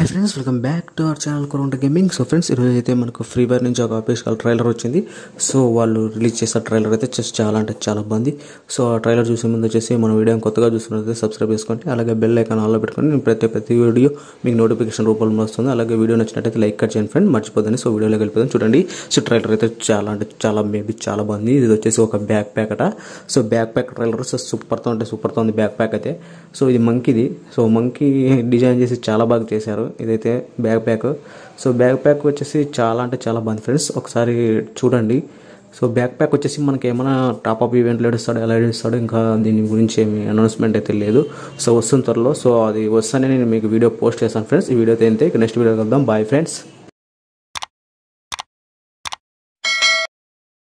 friends welcome back to our channel కొరంట gaming so friends ఈరోజు అయితే మనకు ఫ్రీ ఫైర్ నుంచి ఒక అఫీషియల్ ట్రైలర్ వచ్చింది సో వాళ్ళు రిలీజ్ చేసిన ట్రైలర్ అయితే just చాలా అంటే చాలా బాగుంది సో ఆ ట్రైలర్ చూసే ముందు వచ్చేసి మన వీడియో కొత్తగా చూస్తున్నట్లయితే సబ్స్క్రైబ్ చేసుకోండి అలాగే బెల్ ఐకాన్ ఆన్లో పెట్టుకొని నేను ప్రతి ప్రతి వీడియో మీకు నోటిఫికేషన్ రూపంలో వస్తుంది అలాగే వీడియో నచ్చినట్టయితే లైక్ కట్ చేయండి ఫ్రెండ్ మర్చిపోతుంది సో వీడియోలోకి వెళ్ళిపోతాం చూడండి సో ట్రైలర్ అయితే చాలా అంటే చాలా మేబీ చాలా బాగుంది ఇది వచ్చేసి ఒక బ్యాక్ ప్యాక్ అట so back pack trailer so సూపర్తో అంటే సూపర్తో ఉంది బ్యాక్ ప్యాక్ అయితే సో ఇది మంకీది సో మంకీ డిజైన్ చేసి చాలా బాగా చేశారు ఇదైతే back pack so back pack వచ్చేసి చాలా అంటే చాలా బాగుంది ఫ్రెండ్స్ ఒకసారి చూడండి సో బ్యాక్ ప్యాక్ వచ్చేసి మనకి ఏమైనా టాప్ అప్ ఈవెంట్లు ఇస్తాడు ఎలా ఇస్తాడు ఇంకా దీని గురించి ఏమి అనౌన్స్మెంట్ అయితే లేదు సో వస్తుంది త్వరలో సో అది వస్తానే నేను మీకు వీడియో పోస్ట్ చేస్తాను ఫ్రెండ్స్ ఈ వీడియో అయితే ఇంతే నెక్స్ట్ వీడియో కలుద్దాం బాయ్ ఫ్రెండ్స్